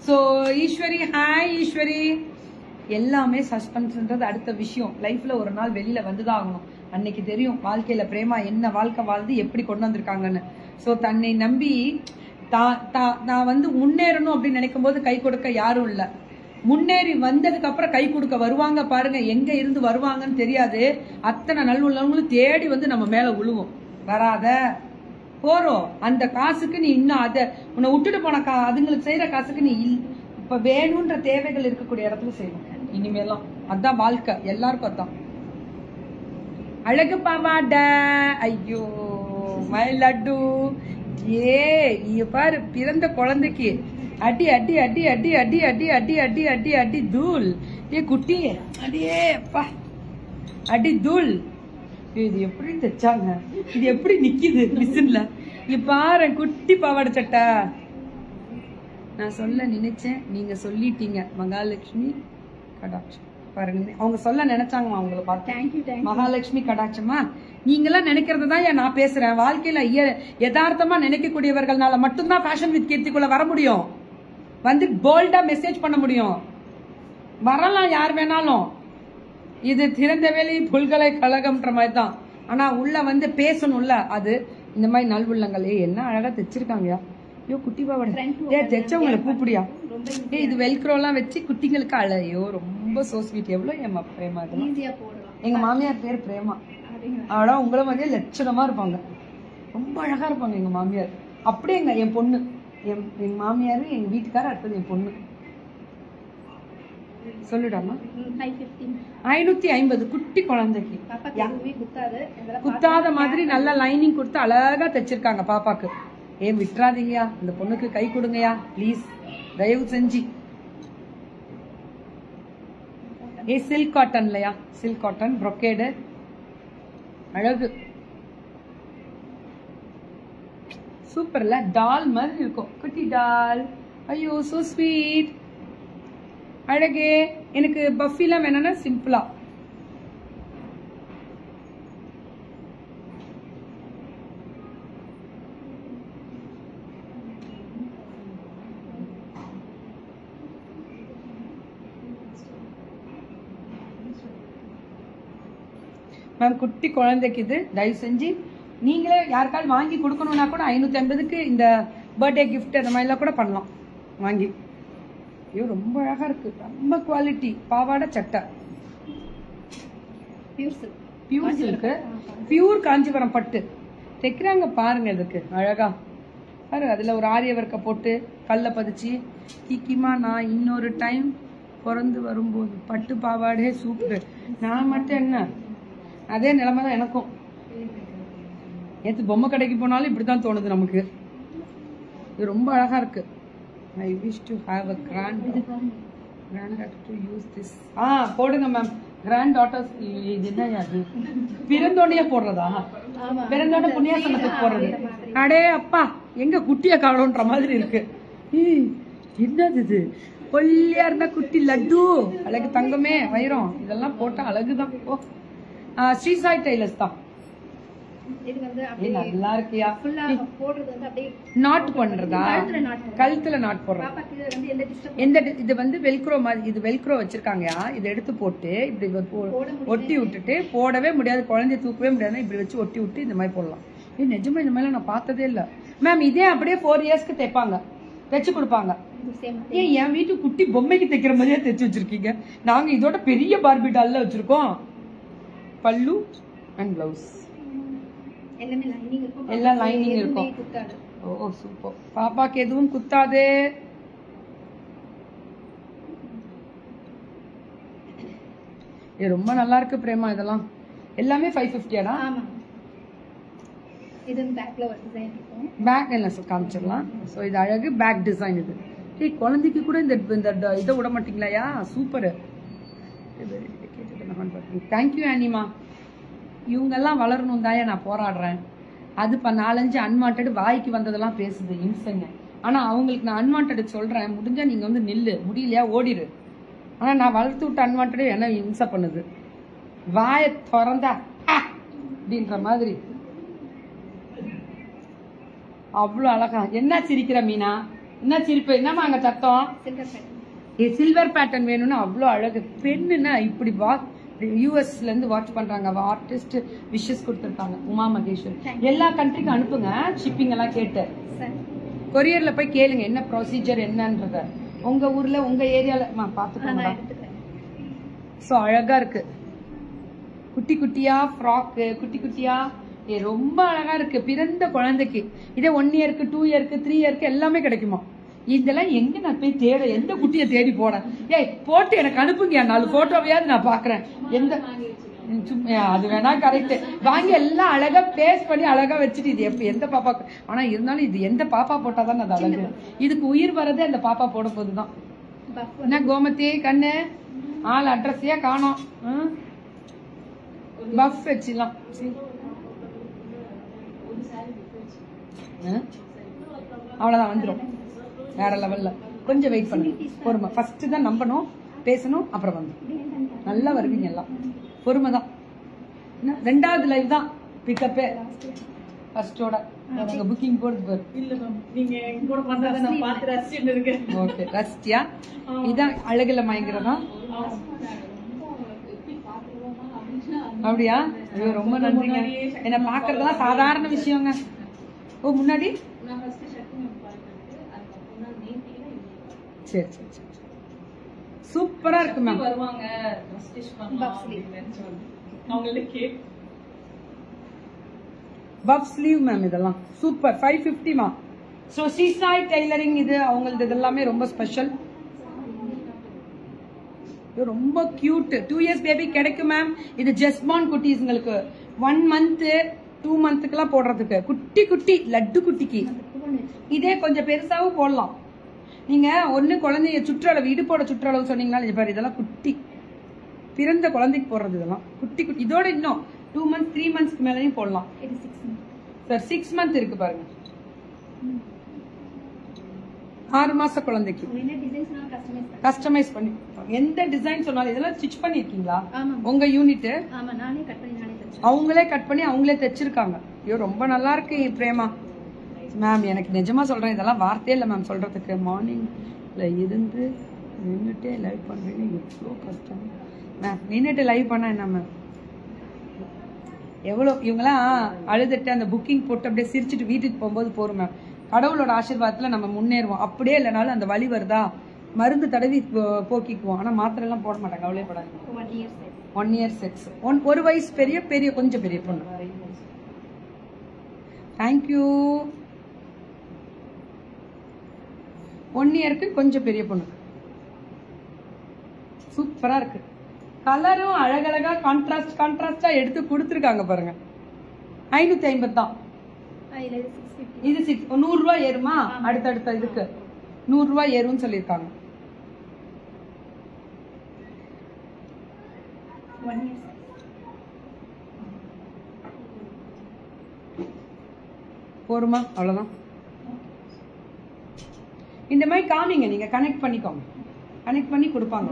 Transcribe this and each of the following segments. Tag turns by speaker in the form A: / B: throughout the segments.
A: So Eswari hi Eswari எல்லாமே சஸ்பென்ஸ்ன்றது அடுத்த விஷயம் லைஃப்ல ஒரு நாள் வெளியில வந்துதான் ஆகணும் அன்னைக்கு தெரியும் வாழ்க்கையில பிரேமா என்ன வாழ்க்கை வாழ்ந்து எப்படி கொண்டு வந்திருக்காங்கன்னு ஸோ தன்னை நம்பி தா- தா- நான் வந்து முன்னேறணும் அப்படின்னு நினைக்கும் போது கை கொடுக்க யாரும் இல்ல முன்னேறி வந்ததுக்கு அப்புறம் கை கொடுக்க வருவாங்க பாருங்க எங்க இருந்து வருவாங்கன்னு தெரியாது அத்தனை நல்லுள்ளவங்களும் தேடி வந்து நம்ம மேல விழுவோம் வராத போறோம் அந்த காசுக்கு நீ இன்னும் அத உன்னை விட்டுட்டு போன கா அதுங்களுக்கு செய்யற காசுக்கு நீ இல்- இப்ப வேணும்ன்ற தேவைகள் இருக்கக்கூடிய இடத்துல செய்யணும் இனிமேலாம் அதான் வாழ்க்கை எல்லாருக்கும் அதான் அழகு பாவாட ஐயோ மை லட்டு ஏ இங்க பாரு பிறந்த குழந்தைக்கு அடி அடி அடி அடி அடி அடி அடி அடி அடி அடி தூள் ஏ குட்டி அடியே அப்பா அடி தூள் ஏய், இது எப்படி தைச்சாங்க இது எப்படி நிக்குது மிஷின்ல இங்க பாரு குட்டி பாவாடை சட்டை நான் சொல்ல நினைச்சேன் நீங்க சொல்லிட்டீங்க மகாலட்சுமி கடாட்சம் பாருங்க அவங்க சொல்ல நினைச்சாங்கம்மா அவங்கள பார்த்து
B: தேங்க்யூ தேங்க்யூ
A: மகாலட்சுமி கடாட்சமா நீங்களாம் நினைக்கிறது தான் ஏன் நான் பேசுறேன் வாழ்க்கையில இய- யதார்த்தமா நினைக்கக்கூடியவர்கள்னால மட்டும்தான் ஃபேஷன் வித் கீர்த்திக்குள்ள வர முடியும் வந்து போல்டா மெசேஜ் பண்ண முடியும் வரலாம் யார் வேணாலும் இது திறந்தவெளி பல்கலைக்கழகம்ன்ற மாதிரி தான் ஆனா உள்ள வந்து பேசணும்ல அது இந்த மாதிரி நல்வுள்ளங்கள் ஏய் என்ன அழகா தைச்சிருக்காங்கயா ஐயோ குட்டி பாவாடை
B: Front
A: ஏ தைச்சவங்களை கூப்பிடியா
B: ரொம்ப
A: ஏ இது வெல்க்ரோலாம் வச்சு குட்டிங்களுக்கு அழையோ ரொம்ப சோ ஸ்வீட் எவ்வளவு ஏமா பிரேமா இதெல்லாம்
B: ஈஸியா போடலாம்
A: எங்க மாமியார் பேர் பிரேமா
B: அப்படிங்களா
A: ஆனா உங்களை மாதிரியே லட்சணமா இருப்பாங்க ரொம்ப அழகா இருப்பாங்க எங்க மாமியார் அப்படியே எங்க என் பொண்ணு என் எங்க மாமியார் எங்க வீட்டுக்காரர் அடுத்தது என் பொண்ணு சொல்லுடாமா
B: ஃபைவ் ஃபிஃப்டீன்
A: ஐநூத்தி ஐம்பது குட்டி குழந்தைக்கு
B: பாப்பாக்கு எதுவுமே குத்தாது இதெல்லாம்
A: குத்தாத மாதிரி நல்ல லைனிங் கொடுத்து அழகா தைச்சிருக்காங்க பாப்பாக்கு ஏன் விட்டுறாதீங்கயா இந்த பொண்ணுக்கு கை கொடுங்கயா ப்ளீஸ் தயவு செஞ்சு ஏ சில்க் காட்டன்லயா சில்க் காட்டன் brocade அழகு சூப்பர்ல டால் மாதிரி இருக்கும் குட்டி டால் ஐயோ சோ ஸ்வீட் அழகே எனக்கு பஃபிலாம் வேணும்னா சிம்பிளா மேம் குட்டி குழந்தைக்கு இது தயவு செஞ்சு நீங்களே யாருக்காவது வாங்கி கொடுக்கணும்னா கூட ஐநூத்தி ஐம்பதுக்கு இந்த பர்த்டே gift அந்த மாதிரிலாம் கூட பண்ணலாம் வாங்கி ஐயோ ரொம்ப அழகா இருக்கு ரொம்ப குவாலிட்டி பாவாடை சட்டை
B: pure silk
A: pure silk pure Kanchipuram பட்டு தைக்கிறாங்க பாருங்க இதுக்கு அழகா பாரு அதுல ஒரு ஆரிய வர்க்க போட்டு கல்ல பதிச்சு கிக்கிமா நான் இன்னொரு டைம் பிறந்து வரும்போது பட்டு பாவாடே சூப்பர் நான் மட்டும் என்ன அதே நிலைமை தான் எனக்கும் நேற்று பொம்மை கடைக்கு போனாலும் இப்படிதான் தோணுது நமக்கு இது ரொம்ப அழகா இருக்கு I wish to have a grand grand daughter to use this ah போடுங்க மேம் கிராண்ட் டாட்டர்ஸ் இது என்ன அது பிறந்தோடனே போடுறதா
B: ஆமா
A: பிறந்தோட புண்ணியாசனத்துக்கு போடுறது அடே அப்பா எங்க குட்டிய காணோன்ற மாதிரி இருக்கு ஏய், என்னது இது ஒல்லியா இருந்தா குட்டி லட்டு அழகு தங்கமே வைரம் இதெல்லாம் போட்டா அழகுதான் ஓ ஆ, ஸ்ரீ சாய் டைலர்ஸ் தான்
B: இது வந்து
A: ஏய்,
B: அப்படியே
A: நல்லா இருக்கியா
B: ஃபுல்லா போடுறது வந்து அப்படியே
A: நாட் பண்றதா
B: கழுத்துல நாட் போடுறது.
A: கழுத்துல நாட் போடுறோம்
B: பாப்பாக்கு இது வந்து எந்த டிஸ்டர்ப்
A: எந்த டி- இது வந்து வெல்க்ரோ மாதிரி இது வெல்க்ரோ வச்சிருக்காங்கயா இதை எடுத்து போட்டு இப்படி வ- போ-
B: போட முடியாது.
A: ஒட்டி விட்டுட்டு போடவே முடியாது குழந்தைய தூக்கவே முடியாது இப்படி வச்சு ஒட்டி விட்டு இந்த மாதிரி போடலாம் ஏய் நிஜமா இந்த மாதிரிலாம் நான் பார்த்ததே இல்ல மேம் இதே அப்படியே ஃபோர் இயர்ஸ்க்கு தைப்பாங்க தைச்சு கொடுப்பாங்க
B: சேம்
A: ஏன் என் வீட்டு குட்டி பொம்மைக்கு தைக்கிற மாதிரியே தைச்சு வச்சிருக்கீங்க நாங்க இதோட பெரிய பார்பி டால்ல வச்சிருக்கோம் பல்லு அண்ட் பிளவுஸ்
B: எல்லாமே லைனிங் இருக்கும்
A: எல்லாம்
B: பாப்பாக்கு
A: lining
B: எதுவுமே
A: இருக்கும்.
B: குத்தாது
A: ஓ சூப்பர் பாப்பாக்கு எதுவும் குத்தாதே இது ரொம்ப நல்லா இருக்கு பிரேமா இதெல்லாம் எல்லாமே ஃபைவ் ஃபிஃப்டியாடா
B: ஆமா இது வந்து பேக்ல ஒரு டிசைன் இருக்கும்
A: பேக் என்ன சொ- காமிச்சிடலாம் ஸோ இது அழகு பேக் டிசைன் இது ஏய் குழந்தைக்கு கூட இந்த இந்த ட- இதை விட மாட்டீங்களாயா சூப்பரு தேங்க்யூ ஆனிமா இவங்கெல்லாம் வளரணும் தாயா நான் போராடுறேன் அது இப்போ நாலஞ்சு அன்வான்ட் வாய்க்கு வந்ததெல்லாம் பேசுது இம்சைங்க ஆனால் அவங்களுக்கு நான் அன்வான்ட் சொல்கிறேன் முடிஞ்சா நீங்கள் வந்து நில்லு முடியலையா ஓடிடு ஆனால் நான் வளர்த்து விட்ட அன்வான்ட் என்ன இம்சை பண்ணுது வாயை திறந்தா "ஆ!" அப்படின்ற மாதிரி அவ்வளோ அழகா என்ன சிரிக்கிற மீனா என்ன சிரிப்பு என்னம்மா அங்க சத்தம்
B: சில்வர் பேட்டர்ன்
A: சில்வர் பேட்டர்ன் வேணும்னு அவ்வளோ அழகு பெண்ணுன்னா இப்படி வா யூஎஸ்ல இருந்து வாட்ச் பண்றாங்க அவ ஆர்டிஸ்ட் விஷஸ் கொடுத்துருக்காங்க உமா மகேஸ்வரி
B: Thank
A: எல்லா கண்ட்ரிக்கும் அனுப்புங்க ஷிப்பிங் எல்லாம் கேட்டு
B: சார்
A: கொரியர்ல போய் கேளுங்க என்ன ப்ரொசீஜர் என்னன்றத உங்க ஊர்ல உங்க ஏரியால மா
B: நான்
A: பாத்துக்கோங்க
B: எடுத்துக்கிறேன்
A: ஸோ அழகா இருக்கு குட்டி குட்டியா ஃப்ராக்கு குட்டி குட்டியா ஏ ரொம்ப அழகா இருக்கு பிறந்த குழந்தைக்கு இதே ஒன் இயருக்கு டூ இயருக்கு த்ரீ இயருக்கு எல்லாமே கிடைக்குமா இதெல்லாம் எங்க நான் போய் தேட எந்த குட்டியை தேடி போனேன் ஏய் போட்டு எனக்கு அனுப்புங்க நாலு போட்டோவையாவது நான் பாக்குறேன் எந்த ம், சும்மா, ஏ, அது வேணா கரெக்ட் வாங்கி எல்லாம் அழகா பேஸ்ட் பண்ணி அழகா வச்சுட்டு இது எப்ப எந்த பாப்பா ஆனா இருந்தாலும் இது எந்த பாப்பா போட்டாதான் அது அழகு இதுக்கு உயிர் வரதே அந்த பாப்பா போட போதுதான்
B: பஃப்
A: என்ன கோமதி கண்ணு ஆள் அட்ரஸையா காணோம் பஃப் வச்சிடலாம் அவ்வளவுதான் வந்துரும் வேற லெவல்ல கொஞ்சம் வெயிட் பண்ணுங்க பொறுமை ஃபர்ஸ்ட் தான் நம்பணும் பேசணும் அப்புறம் வந்து நல்லா வருவீங்க எல்லாம் பொறுமை தான் என்ன ரெண்டாவது லைவ் தான் பிக்கப்பே ஃபர்ஸ்டோட எனக்கு புக்கிங் போடுறது பாரு
C: இல்ல மேம் நீங்க எங்க கூட பண்றத நான் பார்த்து ரசிச்சுட்டு இருக்கேன்
A: ஓகே ரஸ்டியா இதான் அழகுல மயங்குறதா அப்படியா ஐயோ ரொம்ப நன்றிங்க என்ன பாக்குறதுலாம் சாதாரண விஷயங்க ஓ முன்னாடி சரி சரி சரி சூப்பரா இருக்கு மேம்
C: வருவாங்க ஸ்டிச் பண்ணலாம் அப்படின்னு நினைச்சோம். அவங்கள்ட்ட கேட்
A: பஃப் ஸ்லீவ் மேம் இதெல்லாம் சூப்பர் ஃபைவ் ஃபிஃப்டிமா ஸோ சீசாய் டெய்லரிங் இது அவங்களது இது எல்லாமே ரொம்ப ஸ்பெஷல் இது ரொம்ப கியூட் டூ இயர்ஸ் பேபி கிடைக்கும் மேம் இது ஜெஸ்மான் குட்டீஸ்ங்களுக்கு ஒன் மந்த் டூ மந்த்துக்குலாம் போடுறதுக்கு குட்டி குட்டி லட்டு குட்டிக்கு இதே கொஞ்சம் பெருசாவும் போடலாம் நீங்க ஒண்ணு குழந்தைய சுற்றளவு இடுப்போட சுற்றளவு சொன்னீங்களா இது பாரு இதெல்லாம் குட்டி பிறந்த குழந்தைக்கு போடுறது இதெல்லாம் குட்டி குட்டி இதோட இன்னும் டூ மந்த்ஸ் த்ரீ மந்த்ஸ்க்கு மேலயும் போடலாம்
B: இது சிக்ஸ்
A: சார் சிக்ஸ் மந்த் இருக்கு பாருங்க ஆறு மாச குழந்தைக்கு
B: என்ன டிசைன்ஸ்னாலும் கஸ்டமைஸ் பண்ணி
A: கஸ்டமைஸ் பண்ணி எந்த டிசைன் சொன்னாலும் இதெல்லாம் ஸ்டிச் பண்ணிருக்கீங்களா
B: ஆமாம்
A: உங்க யூனிட்
B: ஆமா நானே கட் பண்ணி நானே தச்சேன்
A: அவங்களே கட் பண்ணி அவங்களே தைச்சிருக்காங்க ஐயோ ரொம்ப நல்லா இருக்கு பிரேமா மேம் எனக்கு நிஜமா சொல்றேன் இதெல்லாம் வார்த்தையே இல்லை மேம் சொல்றதுக்கு மார்னிங்ல இருந்து நின்றுட்டே லைவ் பண்றீங்க எவ்வளோ கஷ்டம் மேம் நின்றுட்டு லைவ் பண்ணா என்ன மேம் எவ்வளோ இவங்கெல்லாம் அழுதுட்டு அந்த புக்கிங் போட்டு அப்படியே சிரிச்சிட்டு வீட்டுக்கு போகும்போது போறோம் மேம் கடவுளோட ஆசீர்வாதத்துல நம்ம முன்னேறுவோம் அப்படியே இல்லைனாலும் அந்த வலி வருதா மருந்து தடவி போ- போக்கிக்குவோம் ஆனா மாத்திரை எல்லாம் போட மாட்டாங்க கவலைப்படாதீங்க
B: one year size
A: one year six one ஒரு வயசு பெரிய பெரிய கொஞ்சம் பெரிய பொண்ணு தேங்க்யூ ஒன் இயருக்கு கொஞ்சம் பெரிய பொண்ணு சூப்பரா இருக்கு கலரும் அழகழகா கான்ட்ராஸ்ட் கான்ட்ராஸ்டா எடுத்து கொடுத்துருக்காங்க பாருங்க ஐநூத்தி ஐம்பது தான்
B: இதுல இது சிக்ஸ் ஃபிஃப்டி
A: இது சிக்ஸ் நூறு ரூபாய் ஏறுமா அடுத்தடுத்த இதுக்கு நூறு ரூபாய் ஏறும்னு சொல்லியிருக்காங்க
B: ஒன் இயர் சைஸ்
A: போருமா அவ்வளவுதான் இந்த மாதிரி காமிங்க நீங்க கனெக்ட் பண்ணிக்கோங்க கனெக்ட் பண்ணி கொடுப்பாங்க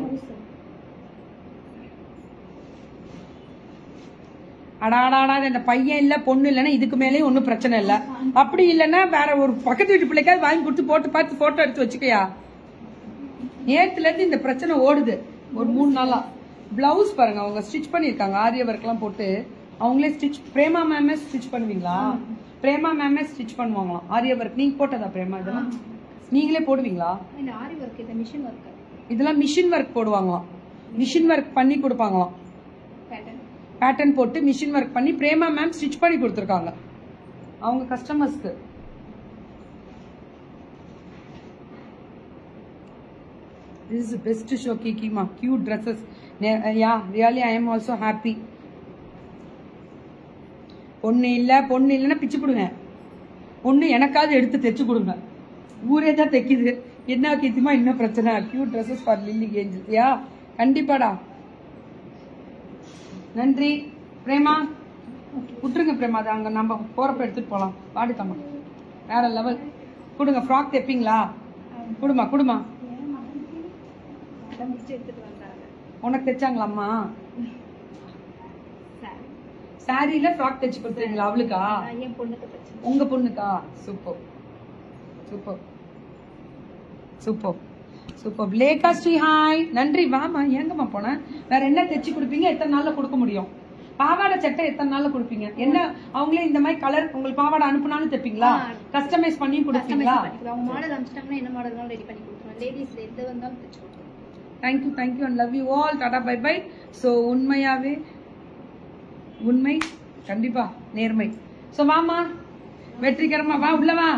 A: அடாடாடா இந்த பையன் இல்ல பொண்ணு இல்லைன்னா இதுக்கு மேலேயும் ஒன்றும் பிரச்சனை இல்லை அப்படி இல்லைன்னா வேற ஒரு பக்கத்து வீட்டு பிள்ளைக்காவது வாங்கி கொடுத்து போட்டு பார்த்து போட்டோ எடுத்து வச்சுக்கயா நேத்துல இருந்து இந்த பிரச்சனை ஓடுது ஒரு மூணு நாளா பிளவுஸ் பாருங்க அவங்க ஸ்டிச் பண்ணிருக்காங்க ஆரிய ஒர்க்லாம் போட்டு அவங்களே ஸ்டிச் பிரேமா மேமே ஸ்டிச் பண்ணுவீங்களா பிரேமா மேமே ஸ்டிச் பண்ணுவாங்களாம் ஆரிய ஒர்க் நீங்க போட்டதா பிரேமா இதெல்லாம் நீங்களே போடுவீங்களா
B: இந்த ஆரி ஒர்க் இது மிஷின் ஒர்க்
A: இதெல்லாம் மிஷின் ஒர்க் போடுவாங்களாம் மிஷின் ஒர்க் பண்ணி கொடுப்பாங்களாம்
B: பேட்டர்ன்
A: பேட்டர்ன் போட்டு மிஷின் ஒர்க் பண்ணி பிரேமா மேம் ஸ்டிச் பண்ணி கொடுத்துருக்காங்க அவங்க கஸ்டமர்ஸ்க்கு This is the best show, Kiki ma. Cute dresses. Ne- uh, yeah, really, I am also happy. பொண்ணு இல்ல பொண்ணு இல்லைன்னா பிச்சு கொடுங்க பொண்ணு எனக்காவது எடுத்து தைச்சு கொடுங்க ஊரே தான் தைக்குது என்ன கீத்துமா இன்னும் பிரச்சனை கியூட் ட்ரெஸ்ஸஸ் ஃபார் லில்லி ஏஞ்சல் யா கண்டிப்பாடா நன்றி பிரேமா விட்டுருங்க பிரேமா அதை அங்க நம்ம போறப்ப எடுத்துட்டு போலாம் வாடி தம்மா வேற லெவல் கொடுங்க ஃப்ராக் தைப்பீங்களா கொடுமா கொடுமா
B: அதான் முடிச்சு எடுத்துட்டு வந்தாங்க
A: உனக்கு தைச்சாங்களாம்மா
B: சாரி
A: சாரியில ஃப்ராக் தைச்சு கொடுத்துறீங்களா அவளுக்கா
B: நான் என் பொண்ணுக்கு தச்சேன்
A: உங்க பொண்ணுக்கா super super super super Lekha Sri hi நன்றி வாமா எங்கம்மா போன வேற என்ன தைச்சு கொடுப்பீங்க எத்தனை நாள்ல கொடுக்க முடியும் பாவாடை சட்டை எத்தனை நாள்ல கொடுப்பீங்க என்ன அவங்களே இந்த மாதிரி கலர் உங்களுக்கு பாவாடை அனுப்புனாலும் தைப்பீங்களா
B: ஆ.
A: கஸ்டமைஸ் பண்ணி கொடுப்பீங்களா
B: கஸ்டமைஸ் பண்ணிக்கலாம் அவங்க மாடல் அனுப்பிச்சிட்டாங்கன்னா என்ன மாடல் ரெடி பண்ணி கொடுத்துருவோம் லேடிஸ்ல எந்த வந்தாலும் தைச்சு கொடுத்துருவோம்
A: thank you thank you and love you all tata bye bye so உண்மையாவே உண்மை கண்டிப்பா நேர்மை ஸோ வாமா வெற்றிகரமா வா உள்ள வா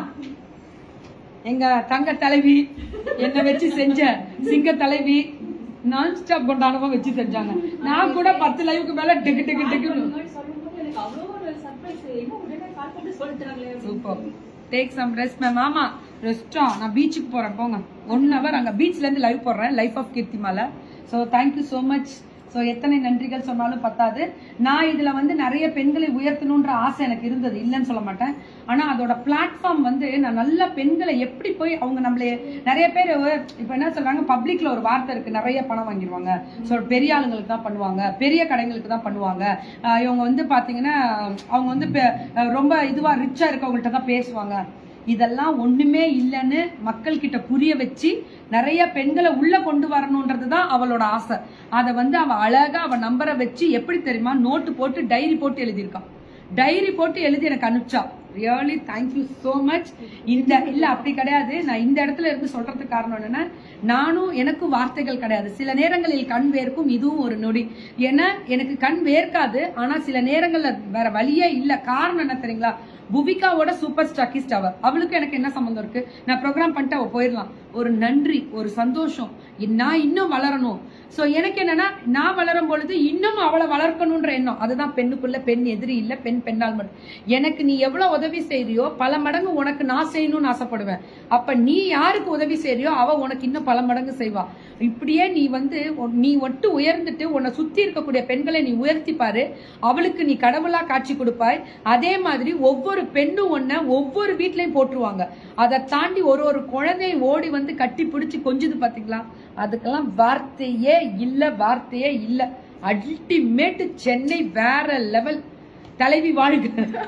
A: எங்க தங்க தலைவி என்ன வச்சு செஞ்ச சிங்க தலைவி நான் ஸ்டாப் கொண்டாடமா வச்சு செஞ்சாங்க நான் கூட பத்து லைவுக்கு மேல டிக்கு டிக்கு டிக்குன்னு
C: முன்னாடி சொல்லும்போது எனக்கு அவ்வளோ ஒரு சர்ப்ரைஸ் என்ன உடனே கால் பண்ணி சொல்லிட்டாங்களே
A: super take some rest ma'am ஆமா ரெஸ்டா நான் பீச்சுக்கு போறேன் போங்க ஒன் ஹவர் அங்க பீச்ல இருந்து லைவ் போடுறேன் லைஃப் ஆஃப் கீர்த்தி மாலை so thank you so much so எத்தனை நன்றிகள் சொன்னாலும் பத்தாது நான் இதுல வந்து நிறைய பெண்களை உயர்த்தணுன்ற ஆசை எனக்கு இருந்தது இல்லைன்னு சொல்ல மாட்டேன் ஆனா அதோட பிளாட்ஃபார்ம் வந்து நான் நல்ல பெண்களை எப்படி போய் அவங்க நம்மளே நிறைய பேர் இப்போ என்ன சொல்றாங்க பப்ளிக்ல ஒரு வார்த்தை இருக்கு நிறைய பணம் வாங்கிடுவாங்க ஸோ பெரிய ஆளுங்களுக்கு தான் பண்ணுவாங்க பெரிய கடைங்களுக்கு தான் பண்ணுவாங்க ஆஹ் இவங்க வந்து பாத்தீங்கன்னா அவங்க வந்து பெ- அஹ் ரொம்ப இதுவா ரிச்சா இருக்கவங்கள்ட்ட தான் பேசுவாங்க இதெல்லாம் ஒண்ணுமே இல்லைன்னு மக்கள் கிட்ட புரிய வச்சு நிறைய பெண்களை உள்ள கொண்டு வரணும்ன்றது தான் அவளோட ஆசை அதை வந்து அவ அழகா அவ நம்பரை வச்சு எப்படி தெரியுமா நோட்டு போட்டு டைரி போட்டு எழுதியிருக்கான் டைரி போட்டு எழுதி எனக்கு அனுப்பிச்சா ரியலி தேங்க்யூ so மச் இந்த இல்ல அப்படி கிடையாது நான் இந்த இடத்துல இருந்து சொல்றதுக்கு காரணம் என்னன்னா நானும் எனக்கும் வார்த்தைகள் கிடையாது சில நேரங்களில் கண் வேர்க்கும் இதுவும் ஒரு நொடி ஏன்னா எனக்கு கண் வேர்க்காது ஆனா சில நேரங்கள்ல வேற வழியே இல்ல காரணம் என்ன தெரியுங்களா புபிகாவோட சூப்பர் ஸ்டாக்கிஸ்ட் அவ அவளுக்கு எனக்கு என்ன சம்மந்தம் இருக்கு நான் ப்ரோக்ராம் பண்ணிட்டு அவ போயிடலாம் ஒரு நன்றி ஒரு சந்தோஷம் நான் இன்னும் வளரணும் சோ எனக்கு என்னன்னா நான் வளரும் பொழுது இன்னும் அவளை வளர்க்கணும்ன்ற எண்ணம் அதுதான் பெண்ணுக்குள்ள பெண் எதிரி இல்ல பெண் பெண்ணால் மட்டும் எனக்கு நீ எவ்வளவு உதவி செய்றியோ பல மடங்கு உனக்கு நான் செய்யணும்னு ஆசைப்படுவேன் அப்ப நீ யாருக்கு உதவி செய்றியோ அவ உனக்கு இன்னும் பல மடங்கு செய்வா இப்படியே நீ வந்து உன்- நீ ஒட்டு உயர்ந்துட்டு உன்னை சுத்தி இருக்கக்கூடிய பெண்களை நீ உயர்த்தி பாரு அவளுக்கு நீ கடவுளா காட்சி கொடுப்பாய் அதே மாதிரி ஒவ்வொரு பெண்ணும் ஒன்ன ஒவ்வொரு வீட்லயும் போட்டுருவாங்க அதை தாண்டி ஒரு ஒரு குழந்தையும் ஓடி வந்து கட்டி பிடிச்சு கொஞ்சுது பாத்தீங்களா அதுக்கெல்லாம் வார்த்தையே இல்ல வார்த்தையே இல்ல அல்டிமேட் சென்னை வேற லெவல் தலைவி வாழ்க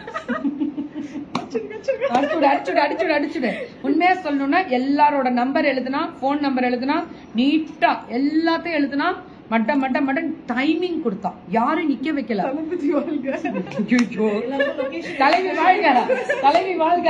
A: அடிச்சுடு அடிச்சுடு அடிச்சுடு அடிச்சுடு உண்மையா சொல்லணும்னா எல்லாரோட நம்பர் எழுதுனா போன் நம்பர் எழுதுனா நீட்டா எல்லாத்தையும் எழுதுனா மட்ட மட்ட மட்ட டைமிங் கொடுத்தா யாரும் நிக்க வைக்கல ஐயோ. தலைவி வாழ்க தலைவி வாழ்க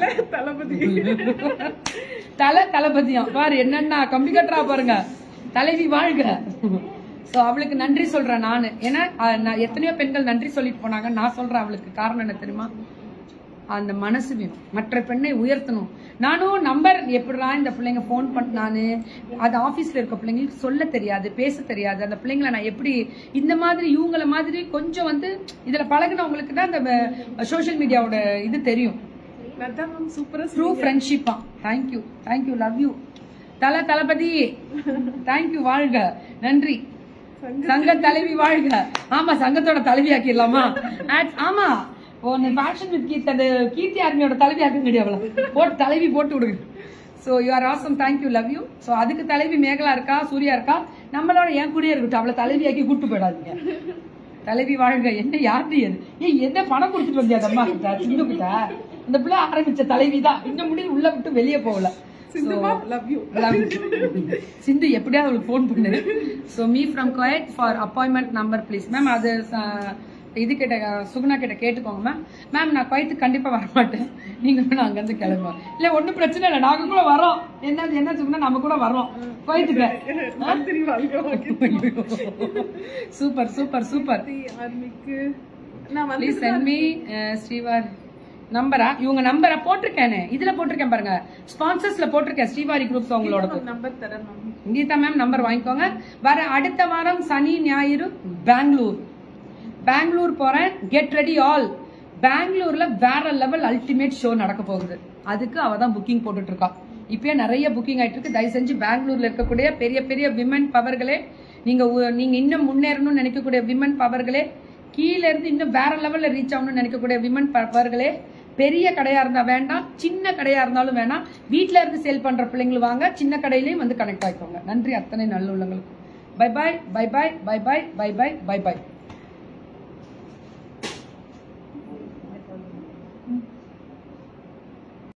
A: தலை தளபதியா பாரு என்னன்னா கம்பி கட்டுறா பாருங்க தலைவி வாழ்க சோ அவளுக்கு நன்றி சொல்றேன் நானு ஏன்னா அஹ், நான் எத்தனையோ பெண்கள் நன்றி சொல்லிட்டு போனாங்க நான் சொல்றேன் அவளுக்கு காரணம் என்ன தெரியுமா அந்த மனசு வேணும் மற்ற பெண்ணை உயர்த்தணும் நானும் நம்பர் எப்படிடா இந்த பிள்ளைங்க ஃபோன் பண்ண நானு அது ஆபீஸ்ல இருக்க பிள்ளைங்களுக்கு சொல்ல தெரியாது பேச தெரியாது அந்த பிள்ளைங்களை நான் எப்படி இந்த மாதிரி இவங்கள மாதிரி கொஞ்சம் வந்து இதுல பழகுனவங்களுக்கு தான் அந்த சோஷியல் மீடியாவோட இது தெரியும் ட்ரூ ஃப்ரெண்ட்ஷிப்பா thank you thank you love you Thala Thalapathy thank you வாழ்க நன்றி சங்க தலைவி வாழ்க ஆமா சங்கத்தோட தலைவி ஆக்கிடலாமா Ads- ஆமா ஒன்னு ஃபேஷன் வித் கீர்த்தி அந்த கீர்த்தி ஆர்மியோட தலைவி ஆக்குங்கடி அவள போட்டு தலைவி போட்டு விடுங்க so you are awesome thank you love you so அதுக்கு தலைவி மேகலா இருக்கா சூர்யா இருக்கா நம்மளோட என் கூடயே இருக்கட்டும் அவளை தலைவியாக்கி கூட்டு போயிடாதீங்க தலைவி வாழ்க என்ன யார்ட்டு எது ஏய் என்ன பணம் கொடுத்துட்டு வந்தியா அந்த அம்மா கிட்ட சிந்து கிட்ட இந்த பிள்ளை ஆரம்பிச்ச தலைவி தான் இன்னும் முடிவு உள்ள விட்டு வெளியே போகல லவ் யூ சிந்து எப்படியாவது அவளுக்கு ஃபோன் பண்ணு so me from Kuwait for appointment number please ma'am அது ச- இது கிட்ட சுகுணா கிட்ட கேட்டுக்கோங்க மேம் மேம் நான் குவைத்துக்கு கண்டிப்பா வர மாட்டேன் நீங்க வேணும் அங்கிருந்து கிளம்புவோம் இல்ல ஒண்ணும் பிரச்சனை இல்லை நாங்க கூட வரோம் என்ன என்ன சுகுணா நம்ம கூட வரோம் குவைத்துக்கு super super super please send me Srivari நம்பரா இவங்க நம்பரை போட்டிருக்கேனே இதுல போட்டிருக்கேன் பாருங்க ஸ்பான்சர்ஸ்ல போட்டிருக்கேன் ஸ்ரீவாரி குரூப்ஸ் அவங்களோட
D: நம்பர் தரேன் மேம்
A: கீதா மேம் நம்பர் வாங்கிக்கோங்க வர அடுத்த வாரம் சனி ஞாயிறு பெங்களூர் பெங்களூர் போறேன் கெட் ரெடி ஆல் பெங்களூர்ல வேற லெவல் அல்டிமேட் ஷோ நடக்க போகுது அதுக்கு அவ தான் புக்கிங் போட்டுட்டு இருக்கா இப்பயே நிறைய புக்கிங் ஆயிட்டு இருக்கு தயவு செஞ்சு பெங்களூர்ல இருக்கக்கூடிய பெரிய பெரிய விமன் பவர்களே நீங்க உ- நீங்க இன்னும் முன்னேறணும்னு நினைக்கக்கூடிய விமன் பவர்களே கீழ இருந்து இன்னும் வேற லெவல்ல ரீச் ஆகணும்னு நினைக்கக்கூடிய விமன் பவர்களே பெரிய கடையா இருந்தா வேண்டாம் சின்ன கடையா இருந்தாலும் வேணாம் வீட்ல இருந்து சேல் பண்ற பிள்ளைங்களும் வாங்க சின்ன கடையிலயும் வந்து கனெக்ட் ஆயிக்கோங்க நன்றி அத்தனை நல்ல உள்ளங்களுக்கு bye bye bye bye bye bye bye bye bye பாய்